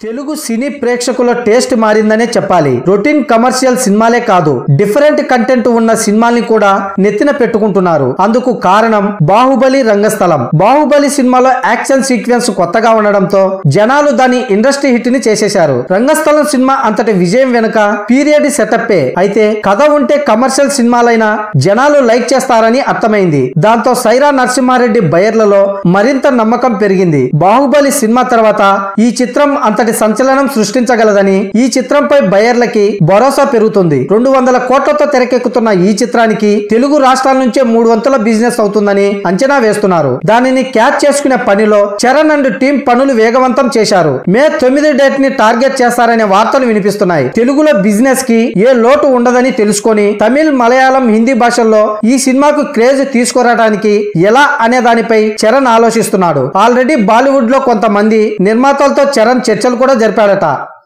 తెలుగు సినీ ప్రేక్షకుల టేస్ట్ మారిందనే చెప్పాలి routine commercial సినిమాలే కాదు డిఫరెంట్ కంటెంట్ ఉన్న సినిమాల్ని కూడా నెత్తిన పెట్టుకుంటున్నారు అందుకు కారణం బాహుబలి రంగస్థలం బాహుబలి సినిమాలో యాక్షన్ సీక్వెన్స్ కొత్తగా ఉండడంతో జనాలు దాని ఇండస్ట్రీ హిట్ ని చేసేశారు రంగస్థలం సినిమా అంతటి విజయం వెనుక పీరియడ్ సెటప్పే అయితే కథ ఉంటే కమర్షియల్ సినిమాలైనా జనాలు లైక్ చేస్తారని అర్థమైంది దాంతో సైరా నరసింహారెడ్డి బయర్లలో మరింత నమ్మకం పెరిగింది బాహుబలి సినిమా తర్వాత ఈ చిత్రం అంతటి సంచలనం సృష్టించగలదని ఈ చిత్రంపై బయర్లకి భరోసా పెరుగుతుంది రెండు వందల కోట్లతో తెరకెక్కుతున్న ఈ చిత్రానికి తెలుగు రాష్ట్రాల నుంచే మూడు వంతుల బిజినెస్ అవుతుందని అంచనా వేస్తున్నారు దానిని క్యాచ్ చేసుకునే పనిలో చరణ్ అండ్ టీం పనులు వేగవంతం చేశారు మే తొమ్మిది డేట్ ని టార్గెట్ చేస్తారనే వార్తలు వినిపిస్తున్నాయి తెలుగులో బిజినెస్ కి ఏ లోటు ఉండదని తెలుసుకొని తమిళ్ మలయాళం హిందీ భాషల్లో ఈ సినిమాకు క్రేజ్ తీసుకురావడానికి ఎలా అనే దానిపై చరణ్ ఆలోచిస్తున్నాడు ఆల్రెడీ బాలీవుడ్ లో కొంతమంది నిర్మాతలతో చరణ్ చర్చలు కూడా జరిపాడట